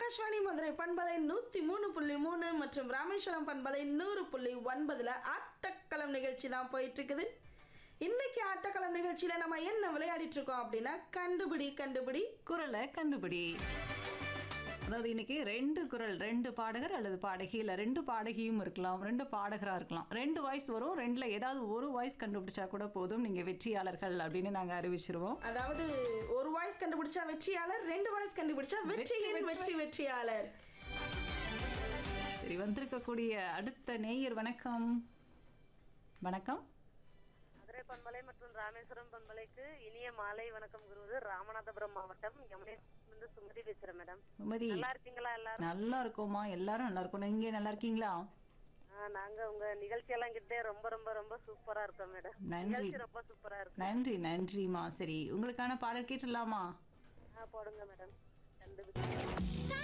ஆகாஷ்வாணி மதுரை பண்பலை நூத்தி மூணு புள்ளி மூணு மற்றும் ராமேஸ்வரம் பண்பலை நூறு புள்ளி ஒன்பதுல ஆட்டக்களம் நிகழ்ச்சி தான் போயிட்டு இருக்குது இன்னைக்கு ஆட்டக்களம் நிகழ்ச்சியில நம்ம என்ன விளையாடிட்டு இருக்கோம் அப்படின்னா கண்டுபிடி கண்டுபிடி குரலை கண்டுபிடி அதாவது இன்னைக்கு ரெண்டு குரல் ரெண்டு பாடகர் அல்லது பாடகி இல்லை ரெண்டு பாடகியும் இருக்கலாம் ரெண்டு பாடகராக இருக்கலாம் ரெண்டு வாய்ஸ் வரும் ரெண்டில் ஏதாவது ஒரு வாய்ஸ் கண்டுபிடிச்சா கூட போதும் நீங்கள் வெற்றியாளர்கள் அப்படின்னு நாங்கள் அறிவிச்சிருவோம் அதாவது ஒரு வாய்ஸ் கண்டுபிடிச்சா வெற்றியாளர் ரெண்டு வாய்ஸ் கண்டுபிடிச்சா வெற்றியின் வெற்றி வெற்றியாளர் சரி வந்திருக்கக்கூடிய அடுத்த நேயர் வணக்கம் வணக்கம் மதுரை பண்பலை மற்றும் ராமேஸ்வரம் பண்பலைக்கு இனிய மாலை வணக்கம் குருவது ராமநாதபுரம் மாவட்டம் இருந்து சுமதி பேசுறேன் மேடம் சுமதி நல்லா இருக்கீங்களா எல்லாரும் நல்லா இருக்கோமா எல்லாரும் நல்லா இருக்கணும் நீங்க நல்லா இருக்கீங்களா ஆ, நாங்க உங்க நிகழ்ச்சி எல்லாம் கிட்டே ரொம்ப ரொம்ப ரொம்ப சூப்பரா இருக்கோம் மேடம் நன்றி. நிகழ்ச்சி ரொம்ப சூப்பரா இருக்கு நன்றி நன்றிமா சரி உங்களுக்கான பாடல் கேட்டுடலாமா ஆ, போடுங்க மேடம் கண்டுபிடிச்சு